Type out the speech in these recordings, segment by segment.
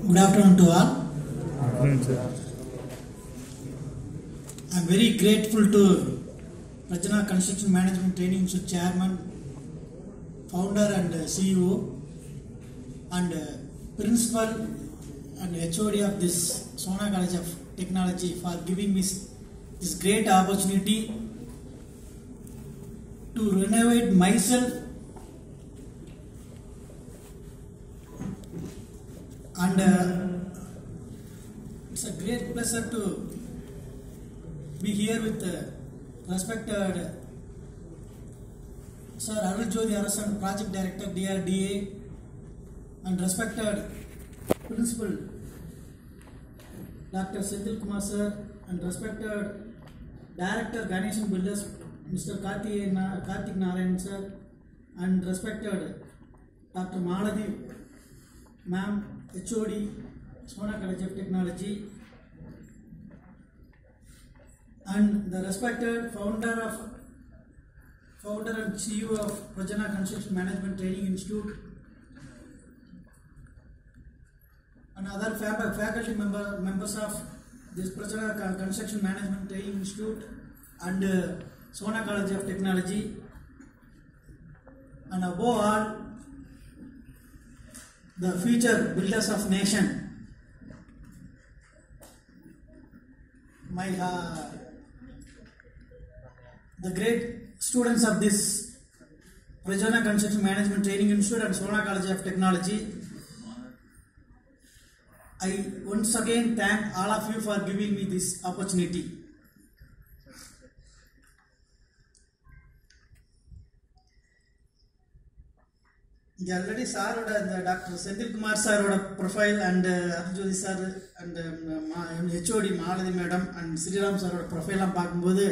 Good afternoon to all. afternoon, sir. I am very grateful to Rajana Construction Management Training Institute Chairman, Founder and CEO, and uh, Principal and HOD of this Sona College of Technology for giving me s- this great opportunity to renovate myself and uh, it's a great pleasure to be here with uh, respected Sir Arul Jyoti Arasan, Project Director, DRDA, and respected Principal Dr. Senthil Kumar Sir, and respected Director Ganeshan Builders, Mr. Karthik Na- Karthik Narayan Sir, and respected Dr. Maladi Ma'am, HOD, Sona College of Technology, and the respected founder of founder and CEO of Prajana Construction Management Training Institute and other fab- faculty member, members of this Prajana Con- Construction Management Training Institute and uh, Sona College of Technology and above all the future builders of nation my uh, the great students of this Prajana Construction Management Training Institute and Sona College of Technology. I once again thank all of you for giving me this opportunity. இங்கே already சாரோட இந்த doctor Senthilkumar சாரோட profile and Arjothi sir and HOD Malathi madam and Sriram சாரோட ப்ரொஃபைலாம் பார்க்கும்போது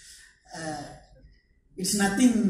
it's nothing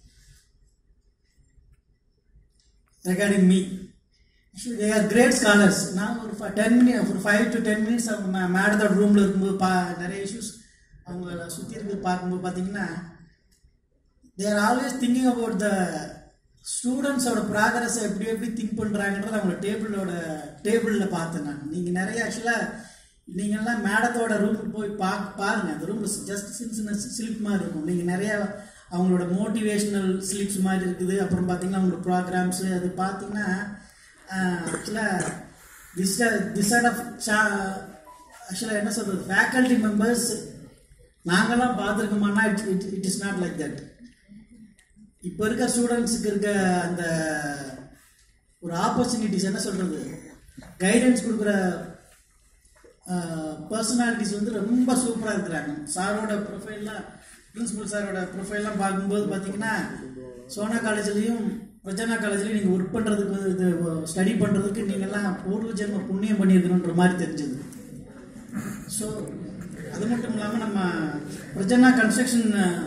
regarding me. Actually, they are great scholars. நான் ஒரு ten minute ஒரு ஃபைவ் டு டென் மினிட்ஸ் அவங்க மேடத்தோட ரூமில் இருக்கும்போது பா நிறைய இஷ்யூஸ் அவங்கள சுற்றி இருக்கிறது பார்க்கும்போது பார்த்தீங்கன்னா they are always thinking about the ஸ்டூடெண்ட்ஸோட ப்ராக்ரஸை எப்படி எப்படி திங்க் பண்ணுறாங்கன்றது அவங்களோட டேபிளோட டேபிளில் பார்த்தேன் நான் நீங்கள் நிறைய ஆக்சுவலாக நீங்கள்லாம் மேடத்தோட ரூமுக்கு போய் பா பாருங்கள் அந்த ரூமில் ஜஸ்ட் சின்ன சின்ன ஸ்லிப் மாதிரி இருக்கும் நீங்கள் நிறைய அவங்களோட மோட்டிவேஷ்னல் ஸ்லிப்ஸ் மாதிரி இருக்குது அப்புறம் பார்த்தீங்கன்னா அவங்களோட ப்ரோக்ராம்ஸு அது பார்த்தீங்கன்னா ஆக்சுவலாக திஸ் திஸ் சைட் ஆஃப் ஆக்சுவலாக என்ன சொல்கிறது ஃபேக்கல்ட்டி மெம்பர்ஸ் நாங்கள்லாம் பார்த்துருக்கோமானா it it it is not like that இப்போ இருக்க ஸ்டூடெண்ட்ஸுக்கு இருக்க அந்த ஒரு ஆப்பர்ச்சுனிட்டிஸ் என்ன சொல்கிறது கைடன்ஸ் கொடுக்குற பர்சனாலிட்டிஸ் வந்து ரொம்ப சூப்பராக இருக்கிறாங்க சாரோட ப்ரொஃபைல்லாம் பிரின்சிபல் சாரோட ப்ரொஃபைல்லாம் பார்க்கும்போது பார்த்தீங்கன்னா சோனா காலேஜ்லேயும் பிரஜனா காலேஜ்லேயும் நீங்கள் ஒர்க் பண்ணுறதுக்கு இது ஸ்டடி பண்ணுறதுக்கு நீங்கள்லாம் பூர்வ ஜென்ம புண்ணியம் பண்ணியிருக்கணுன்ற மாதிரி தெரிஞ்சது ஸோ அது மட்டும் இல்லாமல் நம்ம பிரஜனா கன்ஸ்ட்ரக்ஷன்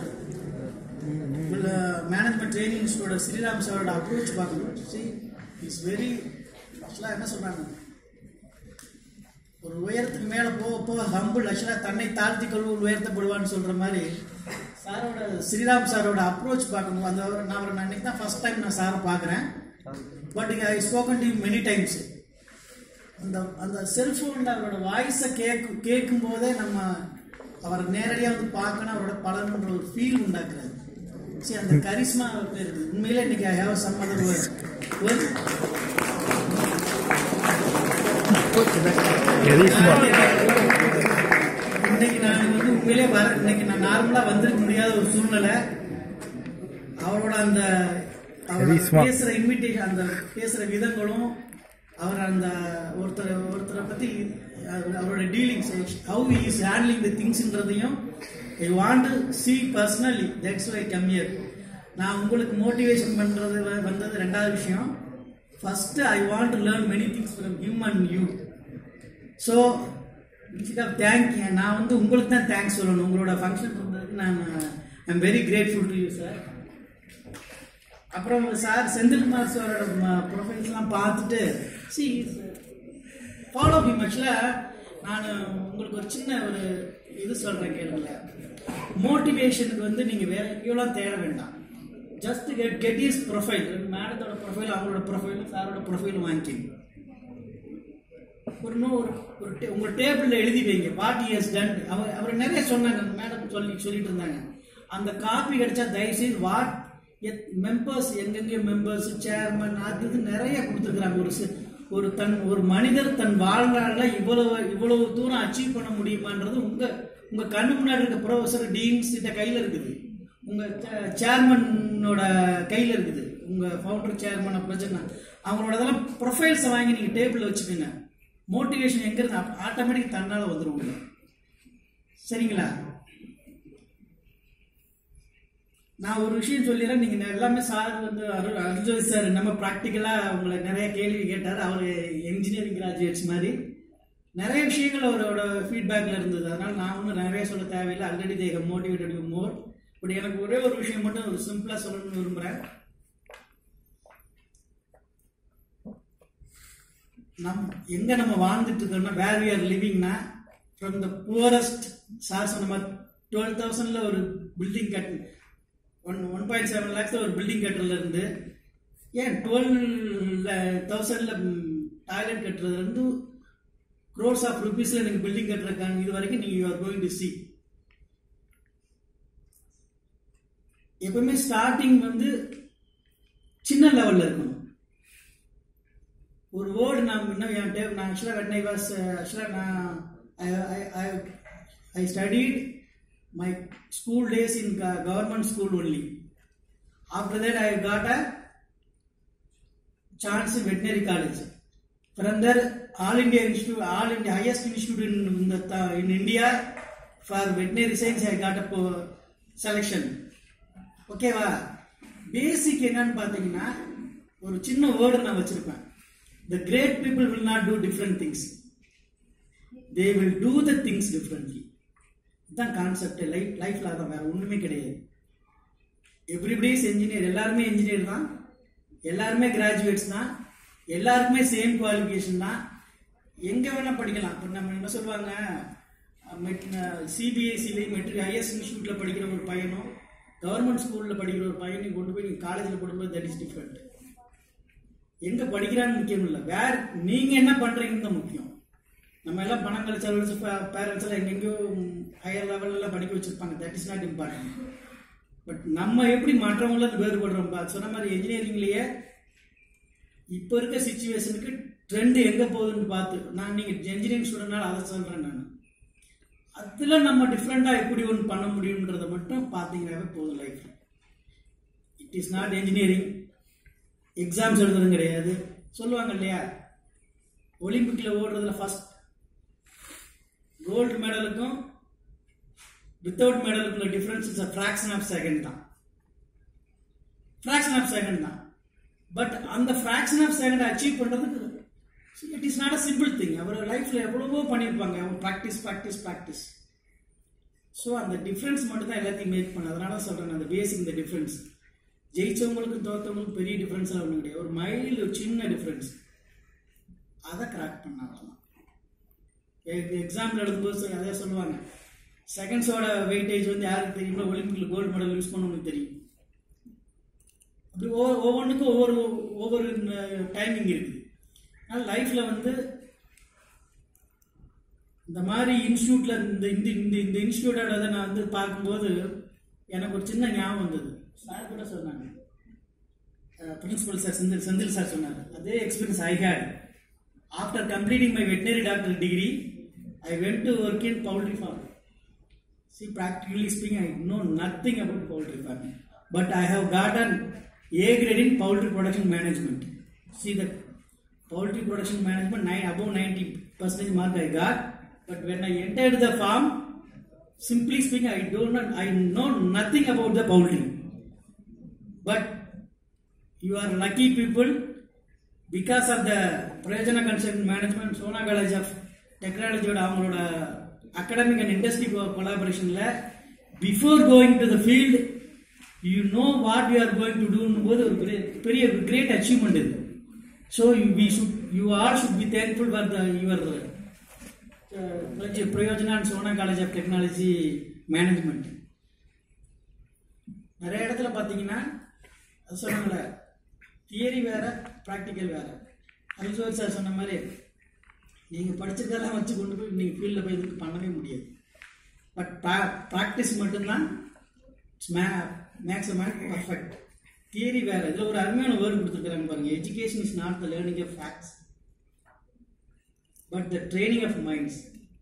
மேனேஜ்மெண்ட் ட்ரைனிங் இன்ஸ்டியூட்டோட ஸ்ரீராம் சாரோட அப்ரோச் பார்க்கணும் சி இஸ் வெரி ஆக்சுவலாக என்ன சொல்கிறாங்க ஒரு உயரத்துக்கு மேலே போக போக ஹம்பிள் ஆக்சுவலாக தன்னை தாழ்த்தி கொள்வோம் உயர்த்தப்படுவான்னு சொல்கிற மாதிரி சாரோட ஸ்ரீராம் சாரோட அப்ரோச் பார்க்கணும் அந்த ஒரு- நான் ஒரு அன்னைக்கு தான் ஃபஸ்ட் டைம் நான் சாரை பார்க்குறேன் but I spoken to many times அந்த அந்த செல்ஃபோனில் அவரோட வாய்ஸை கேட்கும் கேட்கும் போதே நம்ம அவரை நேரடியாக வந்து பார்க்கணும் அவரோட பலனுன்ற ஒரு ஃபீல் உண்டாக்குறாரு சரி அந்த கரிஸ்மா அவருக்கு இருக்குது உண்மையிலே இன்னைக்கு I have some other word எரிஸ்மா இன்னைக்கு நான் வந்து உண்மையிலே வர இன்னைக்கு நான் நார்மலா வந்திருக்க முடியாத ஒரு சூழ்நிலை அவரோட அந்த அவர் Very smart. பேசுற இன்விடேஷன் அந்த பேசுற விதங்களும் அவர் அந்த ஒருத்தர் ஒருத்தரை பத்தி அவர் அவரோட dealings how is handling the திங்ஸ்ன்றதையும் I want to see personally that's why come here நான் உங்களுக்கு மோட்டிவேஷன் பண்றது வ- வந்தது ரெண்டாவது விஷயம் first I want to learn many things from him and you so instead of thank நான் வந்து உங்களுக்கு தான் தேங்க்ஸ் சொல்லணும் உங்களோட ஃபங்க்ஷன் இருந்ததுக்கு நான் I am very grateful to you sir அப்புறம் சார் செந்தில்குமார் சாரோட ப்ரொஃபைல்ஸ்லாம் பார்த்துட்டு சி ஃபாலோ ஹிம் ஆக்சுவலாக நான் உங்களுக்கு ஒரு சின்ன ஒரு இது சொல்கிறேன் கேளுங்க மோட்டிவேஷனுக்கு வந்து நீங்கள் வேற எங்கேயோலாம் தேட வேண்டாம் just get get is profile மேடத்தோட ப்ரொஃபைல் அவங்களோட ப்ரொஃபைலும் சாரோட ப்ரொஃபைலும் வாங்கிக்கிங்க ஒரு இன்னும் ஒரு ஒரு டே- உங்க டேபிள்ல எழுதி வைங்க வாட் இயர்ஸ் டன் அவர் அவர் நிறைய சொன்னாங்க மேடம் சொல்லி சொல்லிட்டு இருந்தாங்க அந்த காப்பி கிடைச்சா தயவுசெய்து வாட் மெம்பர்ஸ் எங்கெங்க மெம்பர்ஸ் சேர்மன் அது இது நிறைய கொடுத்துருக்குறாங்க ஒரு சி- ஒரு தன் ஒரு மனிதர் தன் வாழ்நாள்ல இவ்வளவு இவ்வளவு தூரம் அச்சீவ் பண்ண முடியுமான்றது உங்க உங்க கண்ணு முன்னாடி இருக்க ப்ரொஃபசர் டீன்ஸ் கிட்ட கையில இருக்குது உங்க சேர்மனோட கையில இருக்குது உங்க ஃபவுண்டர் சேர்மன் பிரச்சனை அவங்களோட இதெல்லாம் ப்ரொஃபைல்ஸை வாங்கி நீங்க டேபிள்ல வச்சுக்கோங்க மோட்டிவேஷன் எங்க இருந்து ஆட்டோமேட்டிக் தன்னால வந்துரும் உள்ள சரிங்களா நான் ஒரு விஷயம் சொல்லிடுறேன் நீங்க நெ- எல்லாமே சார் வந்து அரு- அர்ஜுன் சார் நம்ம ப்ராக்டிக்கலா உங்களை நிறைய கேள்வி கேட்டார் அவர் என்ஜினியரிங் கிராஜுவேட்ஸ் மாதிரி நிறைய விஷயங்கள் அவரோட ஃபீட்பேக்ல இருந்தது அதனால நான் ஒன்றும் நிறைய சொல்ல தேவையில்லை ஆல்ரெடி தேக மோட்டிவேட்டட் யூ மோர் பட் எனக்கு ஒரே ஒரு விஷயம் மட்டும் ஒரு சிம்பிளா சொல்லணும்னு விரும்புறேன் நம் எங்க நம்ம வாழ்ந்துட்டு இருக்கோம்னா வேர் வி ஆர் லிவிங்னா ஃப்ரம் த புவரஸ்ட் சார் சொன்ன மாதிரி டுவெல் தௌசண்ட்ல ஒரு பில்டிங் கட்டு ஒன் ஒன் பாயிண்ட் செவன் லேக்ஸ்ல ஒரு பில்டிங் கட்டுறதுல இருந்து ஏன் டுவெல் தௌசண்ட்ல டாய்லெட் கட்டுறதுல இருந்து க்ரோர்ஸ் ஆஃப் ருபீஸ்ல நீங்க பில்டிங் கட்டுறதுக்கான இது வரைக்கும் நீங்க you are going to see எப்பவுமே ஸ்டார்டிங் வந்து சின்ன லெவல்ல இருக்கணும் ஒரு வேர்டு நான் இன்னும் என் டேப் நான் ஆக்சுவலாக வென் ஐ வாஸ் ஆக்சுவலாக நான் I studied my school days in government school only after that I got a chance in veterinary college from there all india institute all india highest institute in, in, the, th- in india for veterinary science i got a po- selection ஓகேவா பேசிக் என்னன்னு பார்த்தீங்கன்னா ஒரு சின்ன word நான் வச்சிருப்பேன் the great people will not do different things they will do the things differently இதுதான் concept life லைஃப்ல அதான் வேற ஒண்ணுமே கிடையாது எவ்ரிபடிஸ் இன்ஜினியர் எல்லாருமே இன்ஜினியர் தான் எல்லாருமே கிராஜுவேட்ஸ் தான் எல்லாருக்குமே சேம் குவாலிஃபிகேஷன் தான் எங்க வேணா படிக்கலாம் இப்போ நம்ம என்ன சொல்லுவாங்க சிபிஎஸ்சிலையும் மெட்ரிக் ஹையஸ்ட் இன்ஸ்டியூட்ல படிக்கிற ஒரு பையனும் கவர்மெண்ட் ஸ்கூல்ல படிக்கிற ஒரு பையனையும் கொண்டு போய் நீங்க காலேஜில் போடும்போது தட் இஸ் டிஃப்ரெண்ட் எங்க படிக்கிறான்னு முக்கியம் இல்லை வேற நீங்க என்ன பண்றீங்கன்னு தான் முக்கியம் நம்ம எல்லாம் பணம் கழிச்சு பேரண்ட்ஸ் எல்லாம் எங்கெங்கயோ ஹையர் லெவல்ல எல்லாம் படிக்க வச்சிருப்பாங்க that is not important but நம்ம எப்படி மற்றவங்கள இருந்து வேறுபடுறோம் பா- சொன்ன மாதிரி என்ஜினியரிங்லயே இப்போ இருக்க சுச்சுவேஷனுக்கு ட்ரெண்ட் எங்க போகுதுன்னு பார்த்து நான் நீங்க என்ஜினியரிங் ஸ்டூடெண்ட்னால அதை சொல்றேன் நான் அதுல நம்ம டிஃப்ரெண்டா எப்படி ஒன்று பண்ண முடியுன்றதை மட்டும் பார்த்தீங்கன்னாவே போதும் life it is not engineering exams எழுதுறது கிடையாது சொல்லுவாங்க இல்லையா ஒலிம்பிக்ல ஓடுறதுல ஃபர்ஸ்ட் கோல்டு மெடலுக்கும் வித்தவுட் மெடலுக்குள்ள difference is fraction of second தான் ஃபிராக்ஷன் ஆஃப் செகண்ட் தான் பட் அந்த ஃபிராக்ஷன் ஆஃப் செகண்ட் அச்சீவ் பண்றதுக்கு it is not a simple thing அவர் லைஃப்ல எவ்வளவோ பண்ணியிருப்பாங்க அவங்க ப்ராக்டிஸ் ப்ராக்டிஸ் ப்ராக்டிஸ் ஸோ அந்த டிஃப்ரென்ஸ் மட்டும் தான் எல்லாத்தையும் மேக் பண்ண அதனால தான் சொல்றேன் அந்த பேசிக் இந்த டிஃப்ரென்ஸ் ஜெயிச்சவங்களுக்கும் தோத்தவங்களுக்கும் பெரிய டிஃப்ரென்ஸ் ஒன்றும் கிடையாது ஒரு மைல்டு ஒரு சின்ன டிஃப்ரென்ஸ் அதை கிராக் பண்ண அவ்வளோதான் எக்ஸாம்பிள் எழுதும்போது சொ- அதே சொல்லுவாங்க செகண்ட்ஸோட வெயிட்டேஜ் வந்து யாருக்கு தெரியுமா ஒலிம்பிக்ல கோல்டு மெடல் யூஸ் பண்ணவங்களுக்கு தெரியும் அப்படி ஒவ்வொரு ஒவ்வொன்றுக்கும் ஒவ்வொரு ஒவ்வொரு டைமிங் இருக்குது அதனால் லைஃப்பில் வந்து இந்த மாதிரி இன்ஸ்டியூட்ல இந்த இந்த இந்த இந்த இன்ஸ்டியூட்டோட இதை நான் வந்து பார்க்கும்போது எனக்கு ஒரு சின்ன ஞாபகம் வந்தது சார் கூட சொன்னாங்க principal sir Senthil Senthil sir சொன்னாங்க அதே experience I had after completing my veterinary doctor degree I went to work in poultry farm See, practically speaking, I know nothing about poultry farming, but I have gotten A grade in poultry production management. See the poultry production management, nine, above 90 percentage mark I got, but when I entered the farm, simply speaking, I do not, I know nothing about the poultry. But you are lucky people because of the Prayojana Construction Management, Sona College of Technology அவங்களோட academic and industry கொலாபரேஷன்ல before going to the field you know what you are going to டூன்னு போது ஒரு பெரிய பெரிய great achievement இது so we should you all should be thankful for the your Prayojana and Sona college of technology management நிறைய இடத்துல பார்த்தீங்கன்னா அது சொன்னாங்களே தியரி வேற ப்ராக்டிக்கல் வேற அல்சோர் சார் சொன்ன மாதிரி நீங்கள் படிச்சிருக்கதெல்லாம் வச்சு கொண்டு போய் நீங்கள் ஃபீல்டில் போய் இதுக்கு பண்ணவே முடியாது பட் ப்ரா ப்ராக்டிஸ் மட்டும்தான் மே மேக்ஸ் மேக் பர்ஃபெக்ட் தியரி வேறு இதில் ஒரு அருமையான வேர்டு கொடுத்துருக்குறாங்க பாருங்கள் education is not the learning of facts but the training of minds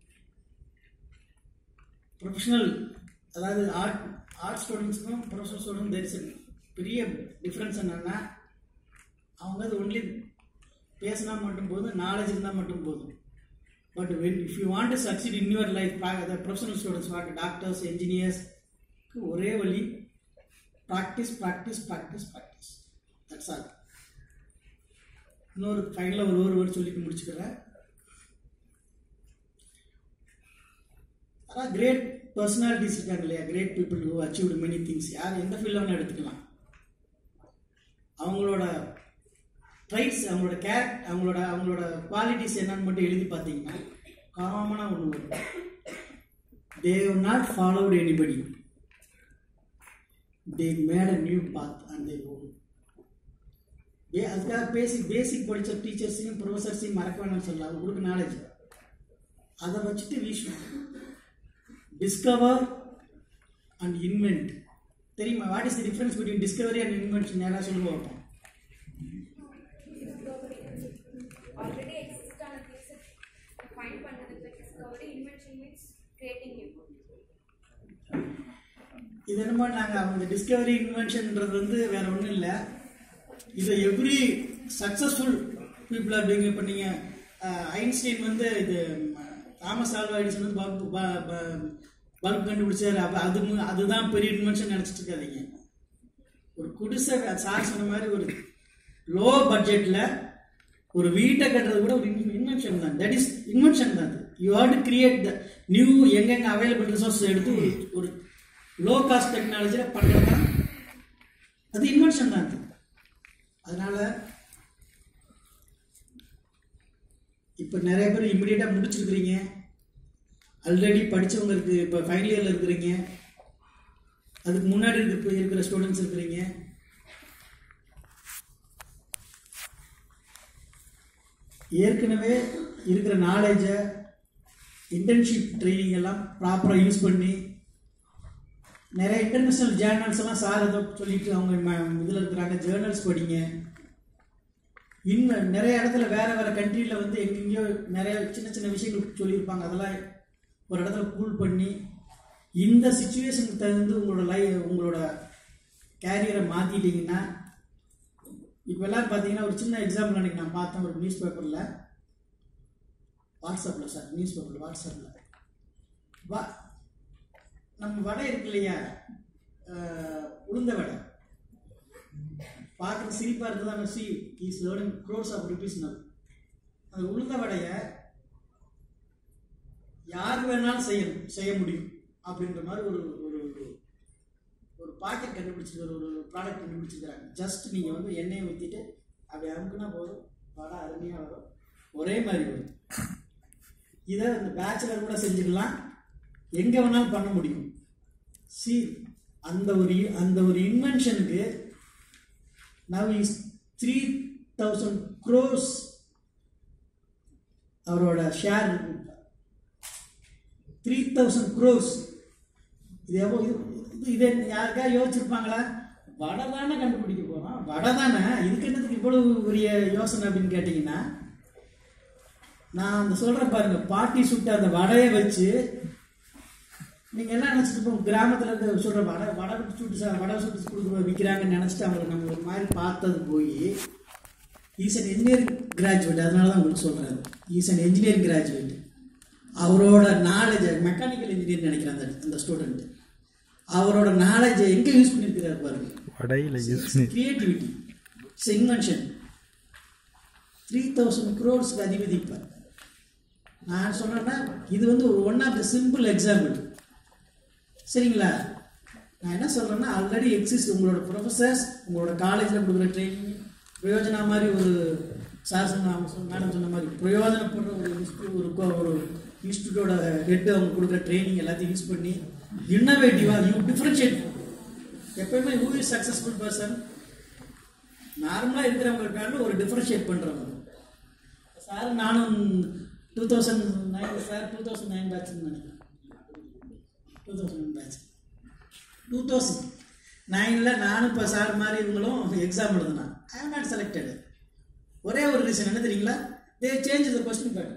professional அதாவது ஆர்ட் ஆர்ட் ஸ்டூடெண்ட்ஸுக்கும் ப்ரொஃபஷனல் ஸ்டூடெண்ட் தெர் இஸ் பெரிய டிஃப்ரென்ஸ் என்னென்னா அவங்க அது ஒன்லி பேசினா மட்டும் போதும் நாலேஜ் இருந்தால் மட்டும் போதும் but when if you want to succeed in your life professional students what doctors என்ஜினியர்ஸ்க்கு ஒரே வழி practice practice practice practice that's all இன்னொரு ஃபைனலாக ஒரு ஒரு வேர்டு சொல்லிட்டு முடிச்சுக்கிறேன் அதான் கிரேட் பர்சனாலிட்டிஸ் இருக்காங்க இல்லையா great people who achieved many things யார் எந்த ஃபீல்டில் வேணால் எடுத்துக்கலாம் அவங்களோட ட்ரைட்ஸ் அவங்களோட கேர் அவங்களோட அவங்களோட குவாலிட்டிஸ் என்னன்னு மட்டும் எழுதி பார்த்தீங்கன்னா காமனாக ஒன்று வரும் they not followed anybody they made a new path and they own a அதுக்காக பேசிக் பேசிக் படித்த டீச்சர்ஸையும் ப்ரொஃபஸர்ஸையும் மறக்க வேணாம்னு சொல்லலாம் அவங்களுக்கு நாலேஜ் அதை வச்சுட்டு வீசும் டிஸ்கவர் அண்ட் இன்வென்ட் தெரியுமா what is the difference between discovery and invention யாராவது சொல்லுவோம் பார்ப்போம் already exist ஆன things find பண்றதுக்கு discovery invention means creating new இது என்னமோ நாங்கள் அவங்க டிஸ்கவரி இன்வென்ஷன்ன்றது வந்து வேற ஒன்றும் இல்லை இது எவ்ரி சக்ஸஸ்ஃபுல் பீப்புள் அப்படிங்க இப்போ நீங்கள் ஐன்ஸ்டைன் வந்து இது தாமஸ் ஆல்வா எடிசன் வந்து பல்ப் பல்ப் கண்டுபிடிச்சாரு அப்போ அது மு- அதுதான் பெரிய இன்வென்ஷன் நினச்சிட்டு இருக்காதீங்க ஒரு குடிசை சார் சொன்ன மாதிரி ஒரு லோ பட்ஜெட்டில் ஒரு வீட்டை கட்டுறது கூட ஒரு இன்வென்ஷன் தான் தட் இஸ் இன்வென்ஷன் தான் you have to create the new எங்கெங்க அவைலபிள் ரிசோர்ஸ் எடுத்து ஒரு ஒரு லோ காஸ்ட் டெக்னாலஜியில் பண்ணுறது தான் அது இன்வென்ஷன் தான் அது அதனால இப்போ நிறைய பேர் இமிடியேட்டாக முடிச்சிருக்கிறீங்க ஆல்ரெடி படிச்சவங்க இருக்கு இப்போ ஃபைனல் இயரில் இருக்கிறீங்க அதுக்கு முன்னாடி இருக்க இருக்கிற ஸ்டூடெண்ட்ஸ் இருக்கிறீங்க ஏற்கனவே இருக்கிற நாலேஜை இன்டர்ன்ஷிப் ட்ரைனிங் எல்லாம் ப்ராப்பராக யூஸ் பண்ணி நிறைய இன்டர்நேஷ்னல் ஜேர்னல்ஸ் எல்லாம் சார் ஏதோ சொல்லிட்டு அவங்க இதில் இருக்கிறாங்க ஜேர்னல்ஸ் படிங்க இன்னும் நிறைய இடத்துல வேற வேற கண்ட்ரியில் வந்து எங்கெங்கேயோ நிறைய சின்ன சின்ன விஷயங்கள் சொல்லியிருப்பாங்க அதெல்லாம் ஒரு இடத்துல கூல் பண்ணி இந்த சுச்சுவேஷனுக்கு தகுந்து உங்களோட லை உங்களோட கேரியரை மாற்றிட்டீங்கன்னா இப்போ எல்லாரும் பார்த்தீங்கன்னா ஒரு சின்ன எக்ஸாம்பிள் அன்றைக்கி நான் பார்த்தேன் ஒரு நியூஸ் பேப்பரில் வாட்ஸ்அப்பில் சார் நியூஸ் பேப்பரில் வாட்ஸ்அப்பில் வா நம்ம வடை இருக்கு இல்லையா அஹ், உளுந்த வடை பார்க்குறது சிரிப்பாக இருக்குது ஆனால் she is learning crores of rupees now அந்த உளுந்த வடையை யார் வேணாலும் செய்ய செய்ய முடியும் அப்படின்ற மாதிரி ஒரு ஒரு ஒரு- ஒரு பாக்கெட் கண்டுபிடிச்சிருக்கிற ஒரு ப்ராடக்ட் கண்டுபிடிச்சிருக்கிறாங்க ஜஸ்ட் நீங்கள் வந்து எண்ணெயை ஊற்றிட்டு அப்படி அமுக்குனா போதும் வடை அருமையாக வரும் ஒரே மாதிரி வரும் இதை இந்த பேச்சுலர் கூட செஞ்சுக்கலாம் எங்கே வேணாலும் பண்ண முடியும் சி அந்த ஒரு அந்த ஒரு இன்வென்ஷனுக்கு now is three thousand crores அவரோட ஷேர் த்ரீ தௌசண்ட் க்ரோஸ் இது எவ்வளோ இது இதை யாருக்கா யோசிச்சிருப்பாங்களா வடை தானே கண்டுபிடிக்க போகிறோம் வடை தானே இதுக்கு என்னத்துக்கு இவ்வளவு பெரிய யோசனை அப்படின்னு கேட்டிங்கன்னா நான் அந்த சொல்கிறேன் பாருங்க பாட்டி சுட்ட அந்த வடையை வச்சு நீங்கள் எல்லாம் நினச்சிட்டு இப்போ கிராமத்தில் இருக்க சொல்கிற வடை வடை சுட்டு சா வடை சுட்டு கொடுக்குற விற்கிறாங்கன்னு நினச்சிட்டு அவங்களை நம்ம ஒரு மாதிரி பார்த்தது போய் ஈஸ் அன் இன்ஜினியரிங் கிராஜுவேட் அதனால தான் உங்களுக்கு சொல்கிறாரு ஈஸ் அன் இன்ஜினியரிங் கிராஜுவேட் அவரோட நாலேஜை மெக்கானிக்கல் இன்ஜினியர் நினைக்கிறேன் அந்த அந்த ஸ்டூடெண்ட் அவரோட நாலேஜை எங்கே யூஸ் பண்ணியிருக்கிறார் பாருங்க வடையில் யூஸ் பண்ணி creativity it's invention three thousand க்ரோர்ஸ்க்கு அதிபதி இப்போ நான் சொன்னேன்னா இது வந்து one of the simple example சரிங்களா நான் என்ன சொல்கிறேன்னா ஆல்ரெடி எக்ஸிஸ்ட் உங்களோட ப்ரொஃபஸர்ஸ் உங்களோட காலேஜில் கொடுக்குற ட்ரைனிங் பிரயோஜனா மாதிரி ஒரு சார் சொன்ன மேடம் சொன்ன மாதிரி பிரயோஜனப்படுற ஒரு இன்ஸ்டியூட் ஒரு co- ஒரு இன்ஸ்டியூட்டோட ஹெட் அவங்க கொடுக்குற ட்ரைனிங் எல்லாத்தையும் யூஸ் பண்ணி இன்னோவேட்டிவாக யூ டிஃப்ரென்ஷியேட் எப்பயுமே ஹூ இஸ் சக்ஸஸ்ஃபுல் பர்சன் நார்மலாக இருக்கிறவங்களுக்காக ஒரு டிஃப்ரென்ஷியேட் பண்ணுறவங்க சார் நானும் two thousand nine sir two thousand nine பேட்ச்னு நினைக்கிறேன் two thousand nine batch two thousand நைனில் நானும் இப்போ சார் மாதிரி இவங்களும் எக்ஸாம் எழுதுனா ஐ ஆம் நாட் செலக்டட் ஒரே ஒரு ரீசன் என்ன தெரியுங்களா they change the question pattern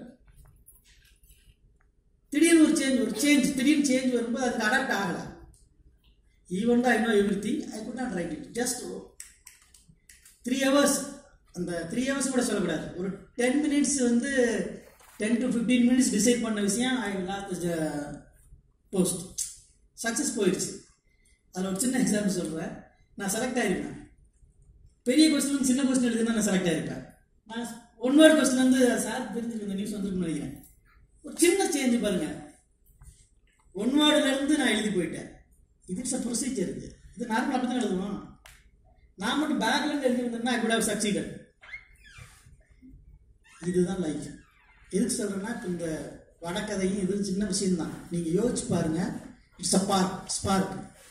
திடீர்னு ஒரு சேஞ்ச் ஒரு சேஞ்ச் திடீர்னு சேஞ்ச் வரும்போது அதுக்கு அடாப்ட் ஆகலை even I know everything I could not write it just three hours அந்த த்ரீ ஹவர்ஸ் கூட சொல்லக்கூடாது ஒரு டென் மினிட்ஸ் வந்து ten to fifteen minutes decide பண்ண விஷயம் ஐ லாஸ்ட் போஸ்ட் சக்ஸஸ் போயிடுச்சு அதில் ஒரு சின்ன எக்ஸாம்பிள் சொல்கிறேன் நான் செலக்ட் ஆகிருப்பேன் பெரிய கொஸ்டின் சின்ன கொஸ்டின் எழுதுனா நான் செலக்ட் ஆகிருப்பேன் நான் ஒன் வேர்ட் கொஸ்டின் வந்து சார் தெரிஞ்சுக்க இந்த நியூஸ் வந்துருக்குன்னு நினைக்கிறேன் ஒரு சின்ன சேஞ்ச் பாருங்க ஒன் வேர்டுலேருந்து நான் எழுதி போயிட்டேன் இது இட்ஸ் அ ப்ரொசீஜர் இது இது நார்மல் அப்படி தான் எழுதுவோம் நான் மட்டும் பேக்லேருந்து எழுதி வந்தேன்னா ஐ குட் ஹவ் சக்சீடட் இதுதான் லைஃப் எதுக்கு சொல்கிறேன்னா இப்போ இந்த வடக்கதையும் இது சின்ன விஷயம்தான் நீங்கள் யோசிச்சு பாருங்க it's a park spark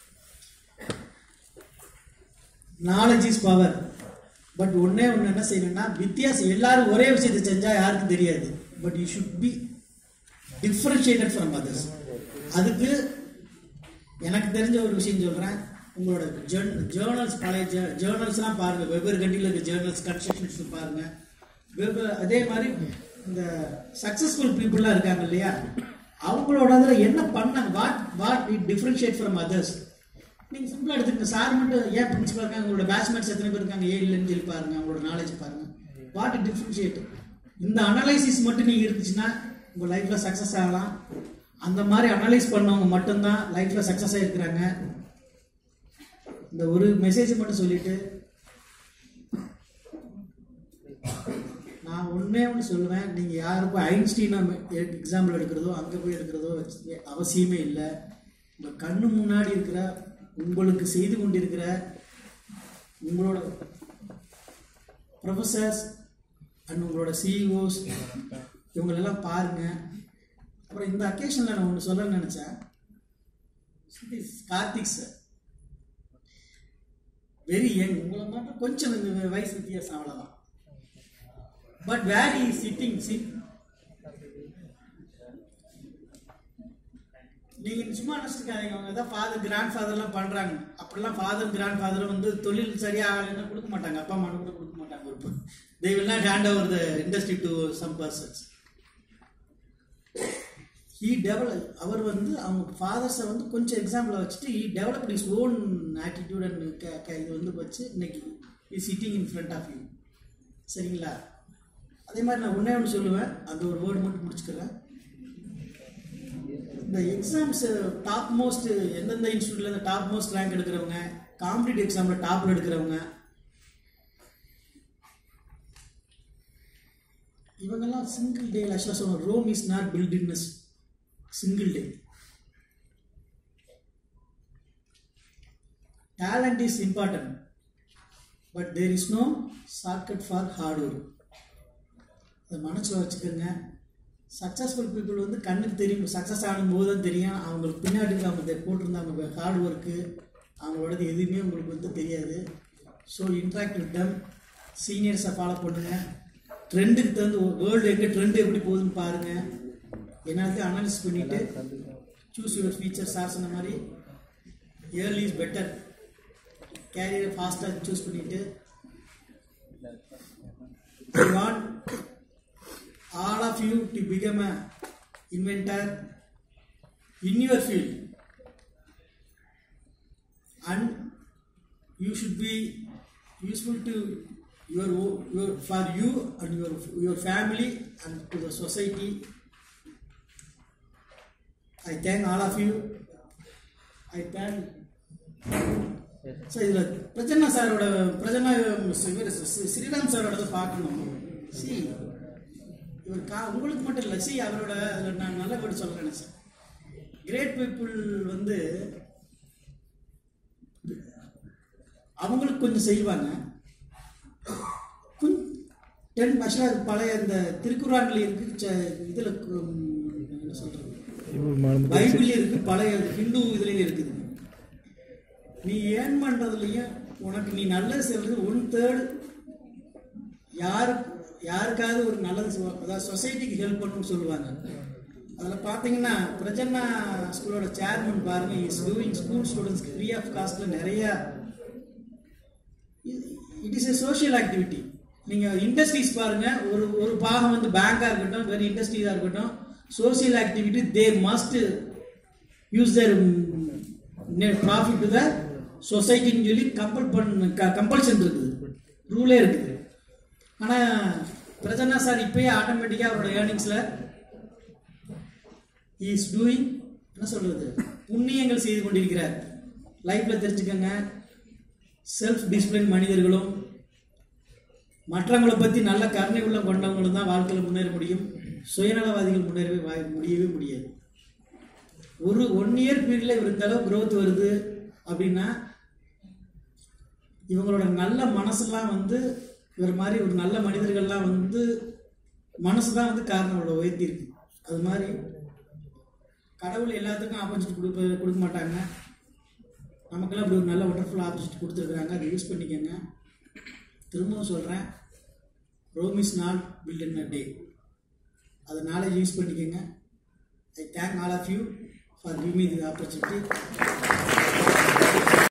knowledge is power but ஒன்றே ஒன்று என்ன செய்யணும்னா வித்தியாசம் எல்லாரும் ஒரே விஷயத்தை செஞ்சால் யாருக்கும் தெரியாது but you should be differentiated from others அதுக்கு எனக்கு தெரிஞ்ச ஒரு விஷயம் சொல்கிறேன் உங்களோட ஜேர்ன் ஜேர்னல்ஸ் பழைய ஜே ஜேர்னல்ஸ்லாம் பாருங்கள் வெவ்வேறு கண்ட்ரியில் இருக்க ஜேர்னல்ஸ் கன்ஸ்ட்ரக்ஷன்ஸ் பாருங்கள் வெவ்வேறு அதே மாதிரி இந்த சக்ஸஸ்ஃபுல் பீப்புளாக இருக்காங்க இல்லையா அவங்களோட அதில் என்ன பண்ணாங்க what what it differentiate from others நீங்கள் சிம்பிளாக எடுத்துக்கங்க சார் மட்டும் ஏன் பிரின்சிபல் இருக்காங்க உங்களோட பேட்ச்மேட்ஸ் எத்தனை பேர் இருக்காங்க ஏழுலன்னு சொல்லி பாருங்க அவங்களோட நாலேஜ் பாருங்க வாட் இட் டிஃப்ரென்ஷியேட் இந்த அனலைசிஸ் மட்டும் நீங்கள் இருந்துச்சுன்னா உங்கள் லைஃப்பில் சக்ஸஸ் ஆகலாம் அந்த மாதிரி அனலைஸ் பண்ணவங்க மட்டும்தான் லைஃப்பில் சக்ஸஸ் ஆகிருக்கிறாங்க இந்த ஒரு மெசேஜ் மட்டும் சொல்லிட்டு நான் ஒன்றே ஒன்று சொல்லுவேன் நீங்கள் யாருக்கும் ஐன்ஸ்டீனா எக்ஸாம்பிள் எடுக்கிறதோ அங்கே போய் எடுக்கிறதோ வச்சு அவசியமே இல்லை உங்கள் கண்ணு முன்னாடி இருக்கிற உங்களுக்கு செய்து கொண்டிருக்கிற உங்களோட ப்ரொஃபஸர்ஸ் அண்ட் உங்களோட சிஇஓஸ் இவங்களெல்லாம் பாருங்கள் அப்புறம் இந்த அக்கேஷனில் நான் ஒன்று சொல்ல நினச்சேன் கார்த்திக் சார் வெரி யங் உங்களை மட்டும் கொஞ்சம் இந்த வயசு வித்தியாசம் அவ்வளோதான் but where is sitting sit நீங்க சும்மா நினச்சிருக்காதீங்க அவங்க ஏதாவது ஃபாதர் கிராண்ட் ஃபாதர்லாம் பண்றாங்க அப்படிலாம் ஃபாதர் கிராண்ட் ஃபாதர் வந்து தொழில் சரியா ஆகலைன்னா கொடுக்க மாட்டாங்க அப்பா அம்மா கூட கொடுக்க மாட்டாங்க ஒரு they will not hand over the industry to some persons he develop அவர் வந்து அவங்க ஃபாதர்ஸை வந்து கொஞ்சம் எக்ஸாம்பிளை வச்சுட்டு he develop is own attitude and இது வந்து வச்சு இன்னைக்கு is sitting in front of you சரிங்களா அதே மாதிரி நான் ஒன்றே ஒன்று சொல்லுவேன் அந்த ஒரு வேர்டு மட்டும் முடிச்சுக்கிறேன் இந்த எக்ஸாம்ஸ் டாப் மோஸ்ட் எந்தெந்த இன்ஸ்டியூட்ல இந்த டாப் மோஸ்ட் ரேங்க் எடுக்கிறவங்க காம்படிட்டிவ் எக்ஸாமில் டாப்ல எடுக்கிறவங்க இவங்கெல்லாம் சிங்கிள் டே ஆக்சுவலாக சொல்லுவாங்க Rome is not built in single day talent is important but there is no shortcut for hard work அதை மனசில் வச்சுக்கோங்க சக்ஸஸ்ஃபுல் பீப்புள் வந்து கண்ணுக்கு தெரியும் சக்ஸஸ் ஆகும்போது தான் தெரியும் அவங்களுக்கு பின்னாடி அவங்க போட்டிருந்தாங்க ஹார்ட் ஒர்க்கு அவங்களோடது எதுவுமே உங்களுக்கு வந்து தெரியாது ஸோ இன்ட்ராக்ட் வித் தம் சீனியர்ஸை ஃபாலோ பண்ணுங்கள் ட்ரெண்டுக்கு தகுந்த வேர்ல்டு எங்கே ட்ரெண்டு எப்படி போகுதுன்னு பாருங்கள் எல்லாத்தையும் அனலைஸ் பண்ணிவிட்டு சூஸ் யுவர் ஃபீச்சர் சார் சொன்ன மாதிரி ஏர்லி இஸ் பெட்டர் கேரியரை ஃபாஸ்ட்டாக சூஸ் பண்ணிவிட்டு I want all of you to become a inventor in your field and you should be useful to your, your for you and your your family and to the society i thank all of you i thank so இதில் பிரஜன்னா சாரோட பிரஜன்னா இவர் ஸ்ரீ- ஸ்ரீராம் சாரோட பார்க்கணும் C இவர் கா உங்களுக்கு மட்டும் இல்லை சி அவரோட அதில் நான் நல்ல பேர் சொல்கிறேன் சார் கிரேட் பீப்புள் வந்து அவங்களுக்கு கொஞ்சம் செய்வாங்க கொஞ்சம் டென் ஆக்சுவலாக பழைய இந்த திருக்குறான்ல இருக்கு இதில் என்ன சொல்கிறது பைபிள்லேயும் இருக்கு பழைய ஹிந்து இதுலேயும் இருக்குது நீ ஏன் பண்றதுலயும் உனக்கு நீ நல்லது செய்யறது ஒன் தேர்ட் யாரு யாருக்காவது ஒரு நல்லது சொ- அதாவது சொசைட்டிக்கு ஹெல்ப் பண்ணணும்னு சொல்லுவாங்க அதில் பார்த்தீங்கன்னா பிரஜன்னா ஸ்கூலோட சேர்மன் பாருங்க இஸ் டூயிங் ஸ்கூல் ஸ்டூடெண்ட்ஸ்க்கு ஃப்ரீ ஆஃப் காஸ்ட்டில் நிறையா it is a social activity நீங்கள் இண்டஸ்ட்ரீஸ் பாருங்க ஒரு ஒரு பாகம் வந்து பேங்காக இருக்கட்டும் வேறு இண்டஸ்ட்ரீஸாக இருக்கட்டும் social activity they must use their profit to the சொசைட்டின்னு சொல்லி கம்பல் பண்ண கம்பல்ஷன் இருக்குது ரூலே இருக்குது ஆனால் பிரசன்னா சார் இப்பயே ஆட்டோமேட்டிக்காக அவரோட ஏர்னிங்ஸில் இஸ் டூயிங் என்ன சொல்கிறது புண்ணியங்கள் செய்து கொண்டிருக்கிறார் லைஃப்பில் தெரிஞ்சுக்கங்க செல்ஃப் டிசிப்ளின் மனிதர்களும் மற்றவங்களை பற்றி நல்ல கருணை உள்ள கொண்டவங்களும் தான் வாழ்க்கையில் முன்னேற முடியும் சுயநலவாதிகள் முன்னேறவே வாய் முடியவே முடியாது ஒரு ஒன் இயர் பீரியடில் இவர் இந்த அளவு growth வருது அப்படின்னா இவங்களோட நல்ல மனசுலாம் வந்து இவர் மாதிரி ஒரு நல்ல மனிதர்கள்லாம் வந்து மனசு தான் வந்து காரணம் அவ்வளோ உயர்த்தியிருக்கு அது மாதிரி கடவுள் எல்லாத்துக்கும் ஆப்பர்ச்சுனிட்டி கொடுக்க கொடுக்க மாட்டாங்க நமக்கெல்லாம் இப்படி ஒரு நல்ல ஒண்டர்ஃபுல் ஆப்பர்ச்சுனிட்டி கொடுத்துருக்குறாங்க அதை யூஸ் பண்ணிக்கோங்க திரும்பவும் சொல்கிறேன் Rome is not built in a day அதை நாலேஜ் யூஸ் பண்ணிக்கோங்க I thank all of you for give me the opportunity